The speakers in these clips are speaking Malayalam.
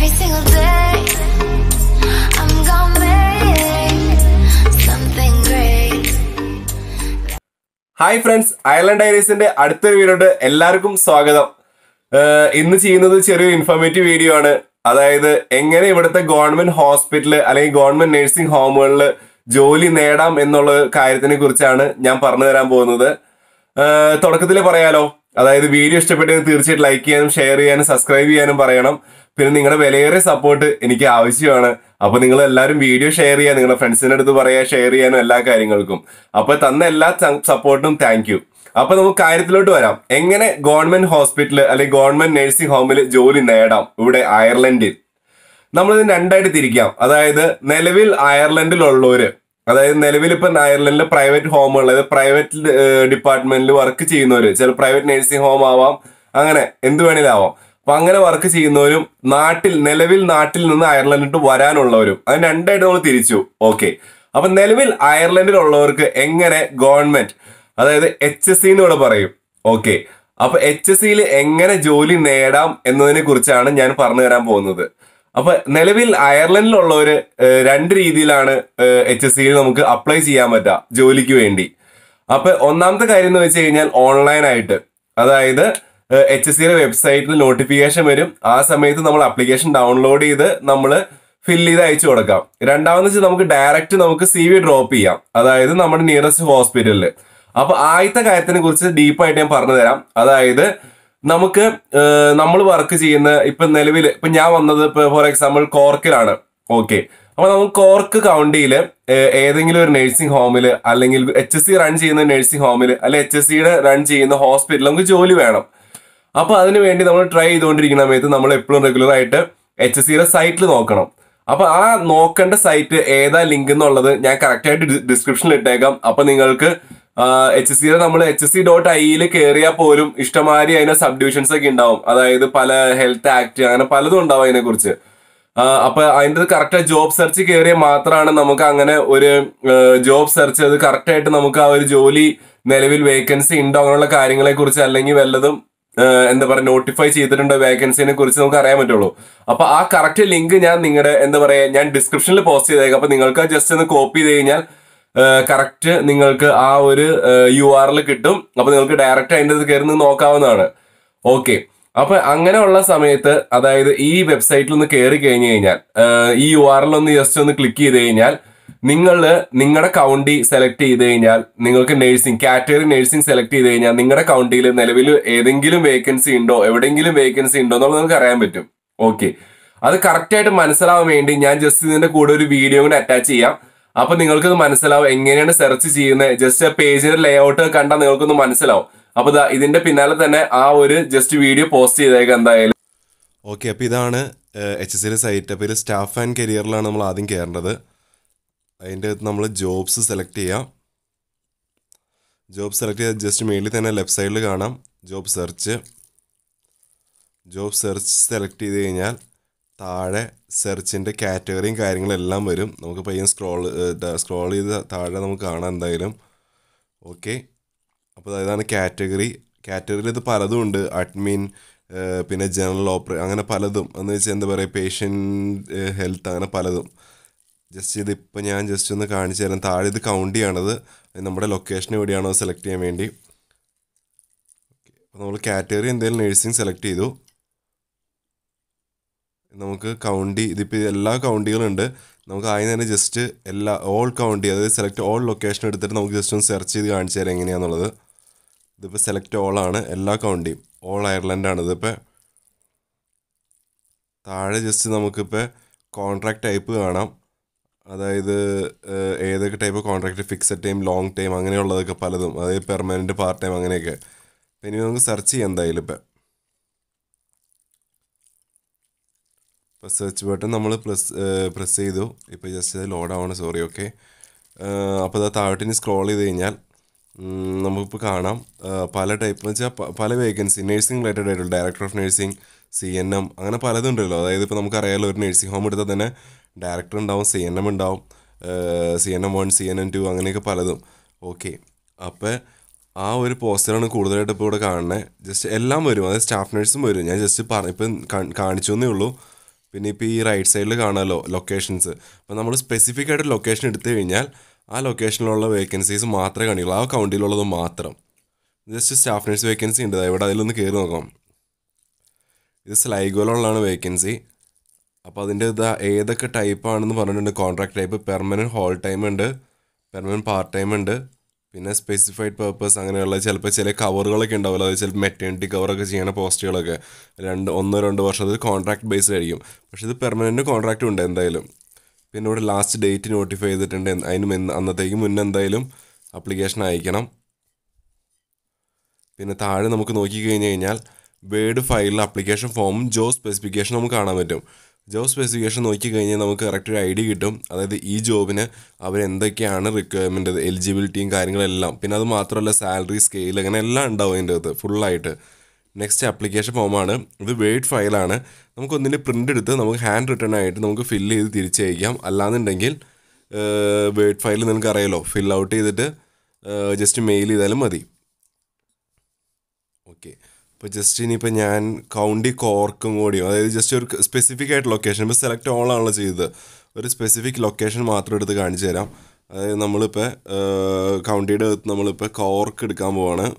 every single day. I'm gonna make something great. Hi friends Ireland ഡയറീസിന്റെ അടുത്തൊരു വീഡിയോട്ട് എല്ലാവർക്കും സ്വാഗതം ഏഹ് ഇന്ന് ചെയ്യുന്നത് ചെറിയൊരു ഇൻഫോർമേറ്റീവ് വീഡിയോ ആണ് അതായത് എങ്ങനെ ഇവിടുത്തെ ഗവൺമെന്റ് ഹോസ്പിറ്റല് അല്ലെങ്കിൽ ഗവൺമെന്റ് നഴ്സിംഗ് ഹോമുകളിൽ ജോലി നേടാം എന്നുള്ള കാര്യത്തിനെ കുറിച്ചാണ് ഞാൻ പറഞ്ഞു തരാൻ പോകുന്നത് തുടക്കത്തിൽ പറയാലോ അതായത് വീഡിയോ ഇഷ്ടപ്പെട്ടെങ്കിൽ തീർച്ചയായിട്ടും ലൈക്ക് ചെയ്യാനും ഷെയർ ചെയ്യാനും സബ്സ്ക്രൈബ് ചെയ്യാനും പറയണം പിന്നെ നിങ്ങളുടെ വിലയേറിയ സപ്പോർട്ട് എനിക്ക് ആവശ്യമാണ് അപ്പൊ നിങ്ങൾ എല്ലാവരും വീഡിയോ ഷെയർ ചെയ്യാൻ നിങ്ങളുടെ ഫ്രണ്ട്സിന്റെ അടുത്ത് പറയാ ഷെയർ ചെയ്യാനും എല്ലാ കാര്യങ്ങൾക്കും അപ്പൊ തന്ന എല്ലാ സപ്പോർട്ടും താങ്ക് യു അപ്പൊ നമുക്ക് കാര്യത്തിലോട്ട് വരാം എങ്ങനെ ഗവൺമെന്റ് ഹോസ്പിറ്റൽ അല്ലെങ്കിൽ ഗവൺമെന്റ് നഴ്സിംഗ് ഹോമിൽ ജോലി നേടാം ഇവിടെ അയർലൻഡിൽ നമ്മളിത് രണ്ടായിട്ട് തിരിക്കാം അതായത് നിലവിൽ അയർലൻഡിലുള്ളവര് അതായത് നിലവിൽ ഇപ്പം അയർലൻഡിൽ പ്രൈവറ്റ് ഹോമുകൾ അതായത് പ്രൈവറ്റ് ഡിപ്പാർട്ട്മെന്റിൽ വർക്ക് ചെയ്യുന്നവര് ചില പ്രൈവറ്റ് നഴ്സിംഗ് ഹോം ആവാം അങ്ങനെ എന്ത് വേണേലും ആവാം അപ്പൊ അങ്ങനെ വർക്ക് ചെയ്യുന്നവരും നാട്ടിൽ നിലവിൽ നാട്ടിൽ നിന്ന് അയർലൻഡിട്ട് വരാനുള്ളവരും അത് രണ്ടായിട്ട് നമ്മൾ തിരിച്ചു ഓക്കെ അപ്പൊ നിലവിൽ അയർലൻഡിലുള്ളവർക്ക് എങ്ങനെ ഗവൺമെന്റ് അതായത് എച്ച് എസ് സി എന്ന് ഇവിടെ പറയും ഓക്കെ അപ്പൊ എച്ച് എസ് സിയിൽ എങ്ങനെ ജോലി നേടാം എന്നതിനെ കുറിച്ചാണ് ഞാൻ പറഞ്ഞു തരാൻ പോകുന്നത് അപ്പൊ നിലവിൽ അയർലൻഡിലുള്ളവര് ഏഹ്, രണ്ട് രീതിയിലാണ് എച്ച് എസ് സിയിൽ നമുക്ക് അപ്ലൈ ചെയ്യാൻ പറ്റുക ജോലിക്ക് വേണ്ടി അപ്പൊ ഒന്നാമത്തെ കാര്യം എന്ന് വെച്ച് കഴിഞ്ഞാൽ ഓൺലൈൻ ആയിട്ട് അതായത് എച്ച് എസ് സിയുടെ വെബ്സൈറ്റിൽ നോട്ടിഫിക്കേഷൻ വരും ആ സമയത്ത് നമ്മൾ ആപ്ലിക്കേഷൻ ഡൗൺലോഡ് ചെയ്ത് നമ്മൾ ഫില്ല് ചെയ്ത് അയച്ചു കൊടുക്കാം രണ്ടാമെന്ന് വെച്ചാൽ നമുക്ക് ഡയറക്റ്റ് നമുക്ക് സി വി ഡ്രോപ്പ് ചെയ്യാം അതായത് നമ്മുടെ നിയറസ്റ്റ് ഹോസ്പിറ്റലിൽ അപ്പൊ ആദ്യത്തെ കാര്യത്തിനെ കുറിച്ച് ഡീപ്പായിട്ട് ഞാൻ പറഞ്ഞു തരാം അതായത് നമുക്ക് നമ്മൾ വർക്ക് ചെയ്യുന്ന ഇപ്പൊ നിലവിൽ ഇപ്പൊ ഞാൻ വന്നത് ഇപ്പൊ ഫോർ എക്സാമ്പിൾ കോർക്കിലാണ് ഓക്കെ അപ്പൊ നമുക്ക് കോർക്ക് കൗണ്ടിയില് ഏതെങ്കിലും ഒരു നഴ്സിംഗ് ഹോമിൽ അല്ലെങ്കിൽ എച്ച് എസ് സി റൺ ചെയ്യുന്ന നഴ്സിംഗ് ഹോമിൽ അല്ലെങ്കിൽ എച്ച് എസ് സിയുടെ റൺ ചെയ്യുന്ന ഹോസ്പിറ്റലിൽ നമുക്ക് ജോലി വേണം അപ്പൊ അതിനു വേണ്ടി നമ്മൾ ട്രൈ ചെയ്തുകൊണ്ടിരിക്കുന്ന സമയത്ത് നമ്മൾ എപ്പോഴും റെഗുലർ ആയിട്ട് എച്ച് എസ് സിയുടെ സൈറ്റിൽ നോക്കണം അപ്പൊ ആ നോക്കേണ്ട സൈറ്റ് ഏതാ ലിങ്ക് എന്നുള്ളത് ഞാൻ കറക്റ്റ് ആയിട്ട് ഡിസ്ക്രിപ്ഷനിൽ ഇട്ടേക്കാം അപ്പൊ നിങ്ങൾക്ക് എച്ച് എസ് സിയുടെ നമ്മൾ എച്ച് എസ് സി ഡോട്ട് ഐയിൽ കയറിയാൽ പോലും ഇഷ്ടമാതിരി അതിന്റെ സബ് ഡിവിഷൻസ് ഒക്കെ ഉണ്ടാവും അതായത് പല ഹെൽത്ത് ആക്ട് അങ്ങനെ പലതും ഉണ്ടാവും അതിനെ കുറിച്ച് അപ്പൊ അതിന്റെ കറക്റ്റ് ജോബ് സെർച്ച് കയറിയാൽ മാത്രമാണ് നമുക്ക് അങ്ങനെ ഒരു ജോബ് സെർച്ച് അത് കറക്റ്റ് ആയിട്ട് നമുക്ക് ആ ഒരു ജോലി നിലവിൽ വേക്കൻസി ഉണ്ടോ അങ്ങനെയുള്ള കാര്യങ്ങളെ കുറിച്ച് അല്ലെങ്കിൽ വല്ലതും ഏഹ് എന്താ പറയുക നോട്ടിഫൈ ചെയ്തിട്ടുണ്ടോ വേക്കൻസിനെ കുറിച്ച് നമുക്ക് അറിയാൻ പറ്റുള്ളൂ അപ്പൊ ആ കറക്റ്റ് ലിങ്ക് ഞാൻ നിങ്ങളുടെ എന്താ പറയാ ഞാൻ ഡിസ്ക്രിപ്ഷനിൽ പോസ്റ്റ് ചെയ്തേക്കാം അപ്പൊ നിങ്ങൾക്ക് ജസ്റ്റ് ഒന്ന് കോപ്പി ചെയ്ത് കഴിഞ്ഞാൽ കറക്റ്റ് നിങ്ങൾക്ക് ആ ഒരു യു ആറിൽ കിട്ടും അപ്പൊ നിങ്ങൾക്ക് ഡയറക്റ്റ് അതിൻ്റെ ഇത് കയറി നിന്ന് നോക്കാവുന്നതാണ് ഓക്കെ അപ്പൊ അങ്ങനെയുള്ള സമയത്ത് അതായത് ഈ വെബ്സൈറ്റിൽ ഒന്ന് കയറി കഴിഞ്ഞു കഴിഞ്ഞാൽ ഏഹ് ഈ യു ആറിൽ ഒന്ന് ജസ്റ്റ് ഒന്ന് ക്ലിക്ക് ചെയ്ത് കഴിഞ്ഞാൽ നിങ്ങൾ നിങ്ങളുടെ കൗണ്ടി സെലക്ട് ചെയ്ത് കഴിഞ്ഞാൽ നിങ്ങൾക്ക് നഴ്സിംഗ് കാറ്റഗറി നഴ്സിംഗ് സെലക്ട് ചെയ്ത് കഴിഞ്ഞാൽ നിങ്ങളുടെ കൗണ്ടിയിൽ നിലവിൽ ഏതെങ്കിലും വേക്കൻസി ഉണ്ടോ എവിടെയെങ്കിലും വേക്കൻസി ഉണ്ടോ എന്നുള്ളത് നിങ്ങൾക്ക് അറിയാൻ പറ്റും ഓക്കെ അത് കറക്റ്റ് ആയിട്ട് മനസ്സിലാവാൻ വേണ്ടി ഞാൻ ജസ്റ്റ് ഇതിന്റെ കൂടെ ഒരു വീഡിയോ കൂടെ അറ്റാച്ച് ചെയ്യാം അപ്പൊ നിങ്ങൾക്ക് ഇത് മനസ്സിലാവും എങ്ങനെയാണ് സെർച്ച് ചെയ്യുന്നത് ജസ്റ്റ് പേജിന്റെ ലേഔട്ട് കണ്ടാൽ നിങ്ങൾക്കൊന്ന് മനസ്സിലാവും അപ്പൊ ദാ ഇതിന്റെ പിന്നാലെ തന്നെ ആ ഒരു ജസ്റ്റ് വീഡിയോ പോസ്റ്റ് ചെയ്തേക്കാം എന്തായാലും ഓക്കെ അപ്പോൾ ഇതാണ് എച്ച് എസ് സിയുടെ സൈറ്റ് അപ്പോൾ ഇത് സ്റ്റാഫ് ആൻഡ് കരിയറിലാണ് നമ്മൾ ആദ്യം കയറേണ്ടത് അതിൻ്റെ അകത്ത് നമ്മൾ ജോബ്സ് സെലക്ട് ചെയ്യാം ജോബ് സെലക്ട് ചെയ്ത് ജസ്റ്റ് മേളിൽ തന്നെ ലെഫ്റ്റ് സൈഡിൽ കാണാം job search job search select ചെയ്ത് കഴിഞ്ഞാൽ താഴെ സെർച്ചിൻ്റെ കാറ്റഗറിയും കാര്യങ്ങളെല്ലാം വരും നമുക്ക് പയ്യൻ സ്ക്രോൾ സ്ക്രോൾ ചെയ്ത് താഴെ നമുക്ക് കാണാം എന്തായാലും ഓക്കെ അപ്പോൾ ഇതാണ് കാറ്റഗറി കാറ്റഗറിയിൽ ഇത് പലതും ഉണ്ട് അഡ്മിൻ പിന്നെ ജനറൽ ഓപ്പറേ അങ്ങനെ പലതും എന്ന് വെച്ചാൽ എന്താ പറയുക പേഷ്യൻ്റ് ഹെൽത്ത് അങ്ങനെ പലതും ജസ്റ്റ് ഇത് ഇപ്പം ഞാൻ ജസ്റ്റ് ഒന്ന് കാണിച്ചു തരാം താഴെ ഇത് കൗണ്ട് ചെയ്യണത് നമ്മുടെ ലൊക്കേഷൻ എവിടെയാണോ സെലക്ട് ചെയ്യാൻ വേണ്ടി അപ്പോൾ നമ്മൾ കാറ്റഗറി എന്തെങ്കിലും നഴ്സിംഗ് സെലക്ട് ചെയ്തു നമുക്ക് കൗണ്ടി ഇതിപ്പോൾ എല്ലാ കൗണ്ടികളുണ്ട് നമുക്ക് ആദ്യം തന്നെ ജസ്റ്റ് എല്ലാ ഓൾ കൗണ്ടി അതായത് സെലക്ട് ഓൾ ലൊക്കേഷൻ എടുത്തിട്ട് നമുക്ക് ജസ്റ്റ് ഒന്ന് സെർച്ച് ചെയ്ത് കാണിച്ചു തരാം എങ്ങനെയാണെന്നുള്ളത് ഇതിപ്പോൾ സെലക്ട് ഓൾ ആണ് എല്ലാ കൗണ്ടിയും ഓൾ അയർലൻഡാണ് ഇതിപ്പോൾ താഴെ ജസ്റ്റ് നമുക്കിപ്പോൾ കോൺട്രാക്ട് ടൈപ്പ് കാണാം അതായത് ഏഹ്, ഏതൊക്കെ type contract fixed time long time അങ്ങനെയുള്ളതൊക്കെ പലതും അതായത് പെർമനൻറ്റ് പാർട്ട് ടൈം അങ്ങനെയൊക്കെ അപ്പം ഇനി നമുക്ക് സെർച്ച് ചെയ്യാം എന്തായാലും ഇപ്പം ഇപ്പോൾ സെർച്ച് ബട്ടൺ നമ്മൾ പ്രസ് പ്രസ് ചെയ്തു ഇപ്പോൾ ജസ്റ്റ് ലോഡ് ആവണം സോറി ഓക്കെ അപ്പോൾ അത് താഴോട്ട് ഇനി സ്ക്രോൾ ചെയ്ത് കഴിഞ്ഞാൽ ഉം, നമുക്കിപ്പോൾ കാണാം ആ, പല ടൈപ്പ് എന്ന് വെച്ചാൽ പ- പല വേക്കൻസി നഴ്സിംഗ് റിലേറ്റഡ് ആയിട്ടുള്ള director of nursing C N M അങ്ങനെ പലതും ഉണ്ടല്ലോ അതായത് ഇപ്പോൾ നമുക്കറിയാലോ ഒരു നഴ്സിംഗ് ഹോം എടുത്താൽ തന്നെ ഡയറക്ടർ ഉണ്ടാവും സി എൻ എം ഉണ്ടാവും C N M one C N M two അങ്ങനെയൊക്കെ പലതും ഓക്കെ അപ്പോൾ ആ ഒരു പോസ്റ്ററാണ് കൂടുതലായിട്ട് ഇപ്പോൾ ഇവിടെ കാണുന്നത് ജസ്റ്റ് എല്ലാം വരും അതായത് സ്റ്റാഫ് നഴ്സും വരും ഞാൻ ജസ്റ്റ് പറ ഇപ്പം കാ- കാണിച്ചു എന്നേ ഉള്ളൂ പിന്നെ ഇപ്പോൾ ഈ റൈറ്റ് സൈഡിൽ കാണാമല്ലോ ലൊക്കേഷൻസ് അപ്പോൾ നമ്മൾ സ്പെസിഫിക് ആയിട്ട് ലൊക്കേഷൻ എടുത്തു കഴിഞ്ഞാൽ ആ ലൊക്കേഷനിലുള്ള വേക്കൻസീസ് മാത്രമേ കാണിക്കുള്ളൂ ആ കൗണ്ടിലുള്ളത് മാത്രം ജസ്റ്റ് സ്റ്റാഫ് നേഴ്സ് വേക്കൻസി ഉണ്ട് ദാ ഇവിടെ അതിലൊന്ന് കയറി നോക്കാം ഇത് സ്ലൈഗോയിലുള്ളതാണ് വേക്കൻസി അപ്പോൾ അതിൻ്റെ ഇത് ഏതൊക്കെ ടൈപ്പാണെന്ന് പറഞ്ഞിട്ടുണ്ട് contract type permanent whole time ഉണ്ട് പെർമനൻറ്റ് പാർട്ട് ടൈം ഉണ്ട് പിന്നെ സ്പെസിഫൈഡ് പേർപ്പസ് അങ്ങനെയുള്ള ചിലപ്പോൾ ചില കവറുകളൊക്കെ ഉണ്ടാവില്ല അതായത് ചിലപ്പോൾ മെറ്റേണിറ്റി കവറൊക്കെ ചെയ്യണ പോസ്റ്റുകളൊക്കെ രണ്ട് ഒന്നോ രണ്ടോ വർഷം അത് കോൺട്രാക്ട് ബേസ്ഡ് ആയിരിക്കും പക്ഷേ ഇത് പെർമനൻറ്റ് കോൺട്രാക്റ്റ് ഉണ്ട് എന്തായാലും പിന്നെ ഇവിടെ ലാസ്റ്റ് ഡേറ്റ് നോട്ടിഫൈ ചെയ്തിട്ടുണ്ട് എന്ത് അതിന് മുന്നേ അന്നത്തേക്ക് മുന്നേ എന്തായാലും അപ്ലിക്കേഷൻ അയക്കണം പിന്നെ താഴെ നമുക്ക് നോക്കി കഴിഞ്ഞ് കഴിഞ്ഞാൽ വേർഡ് ഫയലിൽ അപ്ലിക്കേഷൻ ഫോമും ജോ സ്പെസിഫിക്കേഷൻ നമുക്ക് കാണാൻ പറ്റും ജോ സ്പെസിഫിക്കേഷൻ നോക്കി കഴിഞ്ഞാൽ നമുക്ക് കറക്റ്റ് ഒരു ഐഡിയ കിട്ടും അതായത് ഈ ജോബിന് അവർ എന്തൊക്കെയാണ് റിക്വയർമെൻറ്റ് എലിജിബിലിറ്റിയും കാര്യങ്ങളെല്ലാം പിന്നെ അത് മാത്രമല്ല സാലറി സ്കെയിൽ അങ്ങനെ എല്ലാം ഉണ്ടാവും അതിൻ്റെ അകത്ത് ഫുള്ളായിട്ട് നെക്സ്റ്റ് ആപ്ലിക്കേഷൻ ഫോമാണ് ഇത് വേർഡ് ഫയലാണ് നമുക്ക് ഒന്നിൻ്റെ പ്രിൻ്റ് എടുത്ത് നമുക്ക് ഹാൻഡ് റിട്ടേൺ ആയിട്ട് നമുക്ക് ഫില്ല് ചെയ്ത് തിരിച്ചയക്കാം അല്ലാന്നുണ്ടെങ്കിൽ വേർഡ് ഫയൽ നിങ്ങൾക്ക് അറിയാലോ ഫിൽ ഔട്ട് ചെയ്തിട്ട് ജസ്റ്റ് മെയിൽ ചെയ്താലും മതി ഓക്കെ അപ്പോൾ ജസ്റ്റ് ഇനിയിപ്പോൾ ഞാൻ കൗണ്ടി കോർക്കും കൂടിയും അതായത് ജസ്റ്റ് ഒരു സ്പെസിഫിക് ആയിട്ട് ലൊക്കേഷൻ ഇപ്പോൾ സെലക്ട് ഓൾ ആണല്ലോ ചെയ്തത് ഒരു സ്പെസിഫിക് ലൊക്കേഷൻ മാത്രം എടുത്ത് കാണിച്ചു തരാം അതായത് നമ്മളിപ്പോൾ കൗണ്ടിയുടെ അകത്ത് നമ്മളിപ്പോൾ കോർക്ക് എടുക്കാൻ പോവാണ്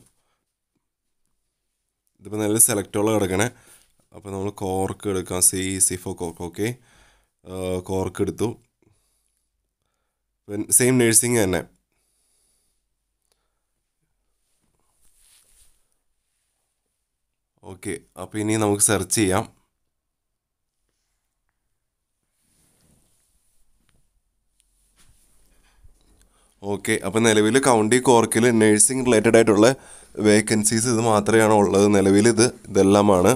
ഇതിപ്പോൾ നല്ല സെലക്ടോളം കിടക്കണേ അപ്പോൾ നമ്മൾ കോർക്ക് എടുക്കാം സി സിഫോ കോർക്ക് ഓക്കെ കോർക്ക് എടുത്തു സെയിം നേഴ്സിംഗ് തന്നെ ഓക്കെ അപ്പോൾ ഇനി നമുക്ക് സെർച്ച് ചെയ്യാം ഓക്കെ അപ്പോൾ നിലവിൽ കൗണ്ടി കോർക്കിൽ നഴ്സിംഗ് റിലേറ്റഡ് ആയിട്ടുള്ള വേക്കൻസീസ് ഇത് മാത്രമാണ് ഉള്ളത് നിലവിൽ ഇത് ഇതെല്ലാമാണ്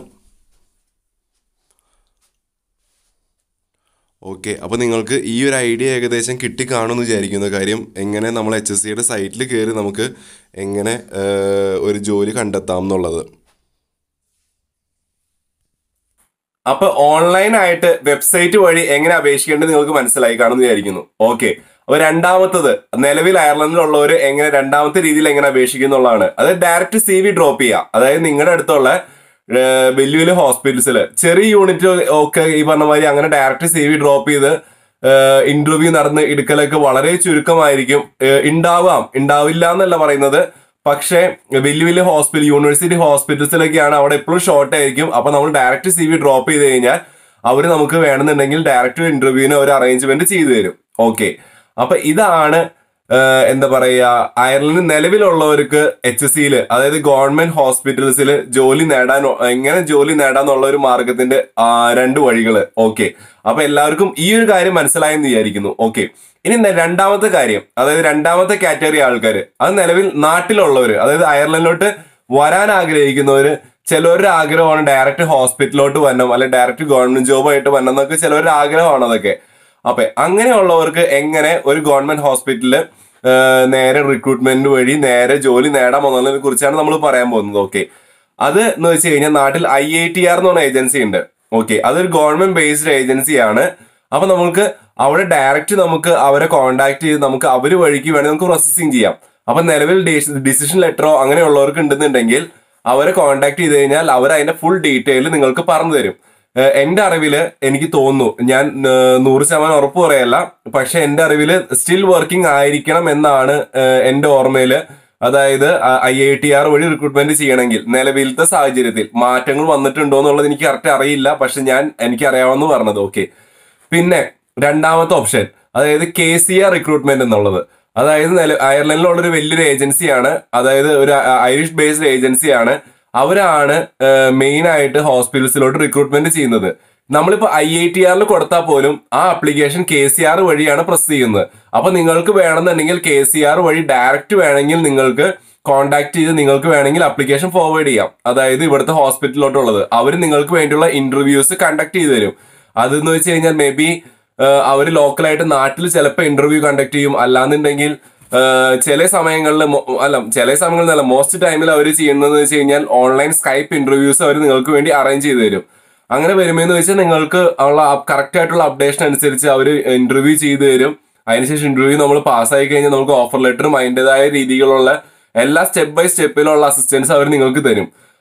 ഓക്കെ അപ്പോൾ നിങ്ങൾക്ക് ഈ ഒരു ഐഡിയ ഏകദേശം കിട്ടിക്കാണുമെന്ന് വിചാരിക്കുന്നു കാര്യം എങ്ങനെ നമ്മൾ എച്ച് എസ് സിയുടെ സൈറ്റിൽ കയറി നമുക്ക് എങ്ങനെ ഏഹ്, ഒരു ജോലി കണ്ടെത്താം എന്നുള്ളത് അപ്പൊ ഓൺലൈൻ ആയിട്ട് വെബ്സൈറ്റ് വഴി എങ്ങനെ അപേക്ഷിക്കേണ്ടത് നിങ്ങൾക്ക് മനസ്സിലായി കാണുമെന്ന് വിചാരിക്കുന്നു ഓക്കെ അപ്പൊ രണ്ടാമത്തത് നിലവിൽ അയർലൻഡിലുള്ളവർ എങ്ങനെ രണ്ടാമത്തെ രീതിയിൽ എങ്ങനെ അപേക്ഷിക്കുന്നുള്ളതാണ് അത് ഡയറക്റ്റ് സി വി ഡ്രോപ്പ് ചെയ്യുക അതായത് നിങ്ങളുടെ അടുത്തുള്ള ഏർ, വലിയ വലിയ ഹോസ്പിറ്റൽസിൽ ചെറിയ യൂണിറ്റ് ഒക്കെ ഈ പറഞ്ഞ മാതിരി അങ്ങനെ ഡയറക്റ്റ് സി വി ഡ്രോപ്പ് ചെയ്ത് ഇന്റർവ്യൂ നടന്ന് എടുക്കലൊക്കെ വളരെ ചുരുക്കമായിരിക്കും ഏർ, ഉണ്ടാവാം ഉണ്ടാവില്ല എന്നല്ല പറയുന്നത് പക്ഷേ വലിയ വലിയ ഹോസ്പിറ്റൽ യൂണിവേഴ്സിറ്റി ഹോസ്പിറ്റൽസിലൊക്കെയാണ് അവിടെ എപ്പോഴും ഷോർട്ട് ആയിരിക്കും അപ്പൊ നമ്മൾ ഡയറക്റ്റ് സി വി ഡ്രോപ്പ് ചെയ്ത് കഴിഞ്ഞാൽ അവർ നമുക്ക് വേണമെന്നുണ്ടെങ്കിൽ ഡയറക്റ്റ് ഇന്റർവ്യൂവിന് ഒരു അറേഞ്ച്മെന്റ് ചെയ്തു തരും ഓക്കെ അപ്പൊ ഇതാണ് ഏഹ്, എന്താ പറയാ അയർലൻഡ് നിലവിലുള്ളവർക്ക് എച്ച് എസ് സിയിൽ അതായത് ഗവൺമെന്റ് ഹോസ്പിറ്റൽസിൽ ജോലി നേടാൻ എങ്ങനെ ജോലി നേടാന്നുള്ള ഒരു മാർഗത്തിന്റെ ആ, രണ്ട് വഴികള് ഓക്കെ അപ്പൊ എല്ലാവർക്കും ഈ ഒരു കാര്യം മനസ്സിലായെന്ന് വിചാരിക്കുന്നു ഓക്കെ ഇനി ന- രണ്ടാമത്തെ കാര്യം അതായത് രണ്ടാമത്തെ കാറ്റഗറി ആൾക്കാർ അത് നിലവിൽ നാട്ടിലുള്ളവർ അതായത് അയർലൻഡിലോട്ട് വരാൻ ആഗ്രഹിക്കുന്നവര് ചിലവരുടെ ആഗ്രഹമാണ് ഡയറക്റ്റ് ഹോസ്പിറ്റലിലോട്ട് വരണം അല്ലെങ്കിൽ ഡയറക്റ്റ് ഗവൺമെന്റ് ജോബ് ആയിട്ട് വരണം എന്നൊക്കെ ചിലവരുടെ ആഗ്രഹമാണ് അതൊക്കെ അപ്പൊ അങ്ങനെയുള്ളവർക്ക് എങ്ങനെ ഒരു ഗവൺമെന്റ് ഹോസ്പിറ്റലില് ഏഹ്, നേരെ റിക്രൂട്ട്മെന്റ് വഴി നേരെ ജോലി നേടാം എന്നുള്ളതിനെ കുറിച്ചാണ് നമ്മൾ പറയാൻ പോകുന്നത് ഓക്കെ അത് എന്ന് വെച്ച് കഴിഞ്ഞാൽ നാട്ടിൽ ഐ ഐ ടി ആർ എന്ന് പറഞ്ഞ ഏജൻസി ഉണ്ട് ഓക്കെ അതൊരു ഗവൺമെന്റ് ബേസ്ഡ് ഏജൻസിയാണ് അപ്പൊ നമുക്ക് അവിടെ ഡയറക്റ്റ് നമുക്ക് അവരെ കോൺടാക്ട് ചെയ്ത് നമുക്ക് അവര് വഴിക്ക് വേണമെങ്കിൽ നമുക്ക് പ്രോസസ്സിങ് ചെയ്യാം അപ്പൊ നിലവിൽ ഡിസിഷൻ ലെറ്ററോ അങ്ങനെയുള്ളവർക്ക് ഉണ്ടെന്നുണ്ടെങ്കിൽ അവരെ കോൺടാക്ട് ചെയ്ത് കഴിഞ്ഞാൽ അവർ അതിന്റെ ഫുൾ ഡീറ്റെയിൽ നിങ്ങൾക്ക് പറഞ്ഞു തരും ഏഹ് എന്റെ അറിവില് എനിക്ക് തോന്നുന്നു ഞാൻ ഏഹ് നൂറ് ശതമാനം ഉറപ്പ് പറയല്ല പക്ഷെ എന്റെ അറിവില് സ്റ്റിൽ വർക്കിംഗ് ആയിരിക്കണം എന്നാണ് ഏഹ് എന്റെ ഓർമ്മയില് അതായത് ഐ ഐ ടി ആർ വഴി റിക്രൂട്ട്മെന്റ് ചെയ്യണമെങ്കിൽ നിലവിലത്തെ സാഹചര്യത്തിൽ മാറ്റങ്ങൾ വന്നിട്ടുണ്ടോ എന്നുള്ളത് എനിക്ക് കറക്റ്റ് അറിയില്ല പക്ഷെ ഞാൻ എനിക്ക് അറിയാമെന്ന് പറഞ്ഞത് ഓക്കെ പിന്നെ രണ്ടാമത്തെ ഓപ്ഷൻ അതായത് കെ സി ആർ റിക്രൂട്ട്മെന്റ് എന്നുള്ളത് അതായത് നില അയർലൻഡിലുള്ള ഒരു വലിയൊരു ഏജൻസിയാണ് അതായത് ഒരു ഐറിഷ് ബേസ്ഡ് ഏജൻസിയാണ് അവരാണ് മെയിൻ ആയിട്ട് ഹോസ്പിറ്റൽസിലോട്ട് റിക്രൂട്ട്മെന്റ് ചെയ്യുന്നത് നമ്മളിപ്പോ ഐ ഐ ടി ആറിൽ കൊടുത്താൽ പോലും ആ ആപ്ലിക്കേഷൻ കെ സി ആർ വഴിയാണ് പ്രസ് ചെയ്യുന്നത് അപ്പൊ നിങ്ങൾക്ക് വേണമെന്നുണ്ടെങ്കിൽ കെ സി ആർ വഴി ഡയറക്റ്റ് വേണമെങ്കിൽ നിങ്ങൾക്ക് കോൺടാക്ട് ചെയ്ത് നിങ്ങൾക്ക് വേണമെങ്കിൽ ആപ്ലിക്കേഷൻ ഫോർവേഡ് ചെയ്യാം അതായത് ഇവിടുത്തെ ഹോസ്പിറ്റലിലോട്ടുള്ളത് അവർ നിങ്ങൾക്ക് വേണ്ടിയുള്ള ഇന്റർവ്യൂസ് കണ്ടക്ട് ചെയ്ത് തരും അതെന്ന് വെച്ച് കഴിഞ്ഞാൽ മേ ബി അവർ ലോക്കലായിട്ട് നാട്ടിൽ ചിലപ്പോൾ ഇന്റർവ്യൂ കണ്ടക്ട് ചെയ്യും അല്ലാന്നുണ്ടെങ്കിൽ ഏഹ്, ചില സമയങ്ങളിൽ മൊ- അല്ല ചില സമയങ്ങളിൽ അല്ല മോസ്റ്റ് ടൈമിൽ അവർ ചെയ്യുന്നത് വെച്ച് കഴിഞ്ഞാൽ ഓൺലൈൻ സ്കൈപ്പ് ഇന്റർവ്യൂസ് അവർ നിങ്ങൾക്ക് വേണ്ടി അറേഞ്ച് ചെയ്ത് തരും അങ്ങനെ വരുമെന്ന് വെച്ചാൽ നിങ്ങൾക്ക് ഉള്ള കറക്റ്റ് ആയിട്ടുള്ള അപ്ഡേഷൻ അനുസരിച്ച് അവർ ഇന്റർവ്യൂ ചെയ്തു തരും അതിനുശേഷം ഇന്റർവ്യൂ നമ്മൾ പാസ്സായി കഴിഞ്ഞാൽ നമുക്ക് ഓഫർ ലെറ്ററും അതിൻ്റെതായ രീതിയിലുള്ള എല്ലാ സ്റ്റെപ്പ് ബൈ സ്റ്റെപ്പിലുള്ള അസിസ്റ്റൻസ് അവർ നിങ്ങൾക്ക് തരും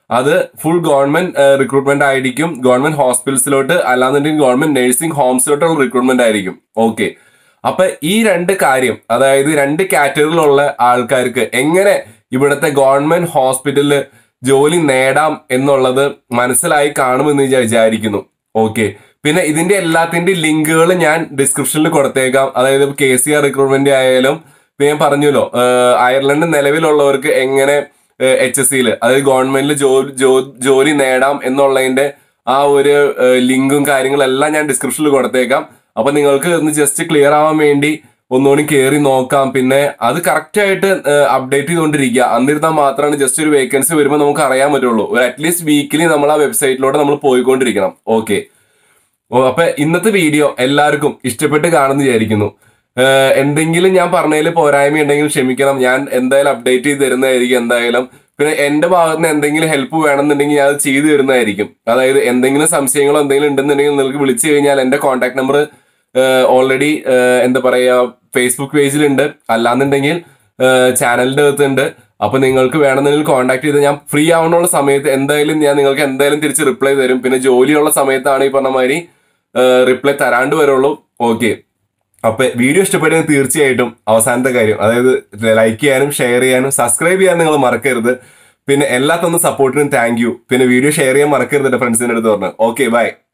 അത് ഫുൾ ഗവൺമെന്റ് റിക്രൂട്ട്മെന്റ് ആയിരിക്കും ഗവൺമെന്റ് ഹോസ്പിറ്റൽസിലോട്ട് അല്ലാന്നുണ്ടെങ്കിൽ ഗവൺമെന്റ് നഴ്സിംഗ് ഹോംസിലോട്ടുള്ള റിക്രൂട്ട്മെന്റ് ആയിരിക്കും ഓക്കെ അപ്പൊ ഈ രണ്ട് കാര്യം അതായത് രണ്ട് കാറ്റഗറിയിലുള്ള ആൾക്കാർക്ക് എങ്ങനെ ഇവിടുത്തെ ഗവൺമെന്റ് ഹോസ്പിറ്റലിൽ ജോലി നേടാം എന്നുള്ളത് മനസ്സിലായി കാണുമെന്ന് ഞാൻ വിചാരിക്കുന്നു ഓക്കെ പിന്നെ ഇതിന്റെ എല്ലാത്തിന്റെ ലിങ്കുകൾ ഞാൻ ഡിസ്ക്രിപ്ഷനിൽ കൊടുത്തേക്കാം അതായത് കെ സി ആർ റിക്രൂട്ട്മെന്റ് ആയാലും ഇപ്പൊ ഞാൻ പറഞ്ഞല്ലോ ഏഹ് അയർലൻഡ് നിലവിലുള്ളവർക്ക് എങ്ങനെ എച്ച് എസ് സിയിൽ അതായത് ഗവൺമെന്റിൽ ജോലി ജോലി നേടാം എന്നുള്ളതിന്റെ ആ ഒരു ഏഹ് ലിങ്കും കാര്യങ്ങളെല്ലാം ഞാൻ ഡിസ്ക്രിപ്ഷനിൽ കൊടുത്തേക്കാം അപ്പൊ നിങ്ങൾക്ക് ഒന്ന് ജസ്റ്റ് ക്ലിയർ ആവാൻ വേണ്ടി ഒന്നുകൂടി കയറി നോക്കാം പിന്നെ അത് കറക്റ്റ് ആയിട്ട് അപ്ഡേറ്റ് ചെയ്തുകൊണ്ടിരിക്കുക എന്നിരുന്നാൽ മാത്രമാണ് ജസ്റ്റ് ഒരു വേക്കൻസി വരുമ്പോൾ നമുക്ക് അറിയാൻ പറ്റുള്ളൂ ഒരു അറ്റ്ലീസ്റ്റ് വീക്കിലി നമ്മൾ ആ വെബ്സൈറ്റിലൂടെ നമ്മൾ പോയിക്കൊണ്ടിരിക്കണം ഓക്കെ ഓ അപ്പൊ ഇന്നത്തെ വീഡിയോ എല്ലാവർക്കും ഇഷ്ടപ്പെട്ട് കാണുന്നു വിചാരിക്കുന്നു ഏഹ് എന്തെങ്കിലും ഞാൻ പറഞ്ഞതിൽ പോരായ്മ ഉണ്ടെങ്കിൽ ക്ഷമിക്കണം ഞാൻ എന്തായാലും അപ്ഡേറ്റ് ചെയ്ത് തരുന്നതായിരിക്കും എന്തായാലും പിന്നെ എന്റെ ഭാഗത്ത് നിന്ന് എന്തെങ്കിലും ഹെൽപ്പ് വേണമെന്നുണ്ടെങ്കിൽ ഞാൻ അത് ചെയ്തു തരുന്നതായിരിക്കും അതായത് എന്തെങ്കിലും സംശയങ്ങളോ എന്തെങ്കിലും ഉണ്ടെന്നുണ്ടെങ്കിൽ നിങ്ങൾക്ക് വിളിച്ചു കഴിഞ്ഞാൽ എന്റെ കോൺടാക്ട് നമ്പർ ഓൾറെഡി എന്താ പറയാ ഫേസ്ബുക്ക് പേജിലുണ്ട് അല്ലാന്നുണ്ടെങ്കിൽ ചാനലിന്റെ അകത്തുണ്ട് അപ്പൊ നിങ്ങൾക്ക് വേണമെന്നുണ്ടെങ്കിൽ കോൺടാക്ട് ചെയ്ത് ഞാൻ ഫ്രീ ആവണുള്ള സമയത്ത് എന്തായാലും ഞാൻ നിങ്ങൾക്ക് എന്തായാലും തിരിച്ച് റിപ്ലൈ തരും പിന്നെ ജോലിയുള്ള സമയത്താണ് ഈ പറഞ്ഞ മാതിരി റിപ്ലൈ തരാണ്ട് വരുള്ളൂ ഓക്കെ അപ്പൊ വീഡിയോ ഇഷ്ടപ്പെടുന്നത് തീർച്ചയായിട്ടും അവസാനത്തെ കാര്യം അതായത് ലൈക്ക് ചെയ്യാനും ഷെയർ ചെയ്യാനും സബ്സ്ക്രൈബ് ചെയ്യാൻ നിങ്ങൾ മറക്കരുത് പിന്നെ എല്ലാ തന്ന സപ്പോർട്ടിനും താങ്ക് യു പിന്നെ വീഡിയോ ഷെയർ ചെയ്യാൻ മറക്കരുത് എന്റെ ഫ്രണ്ട്സിന്റെ അടുത്ത് പറഞ്ഞു ഓക്കെ ബൈ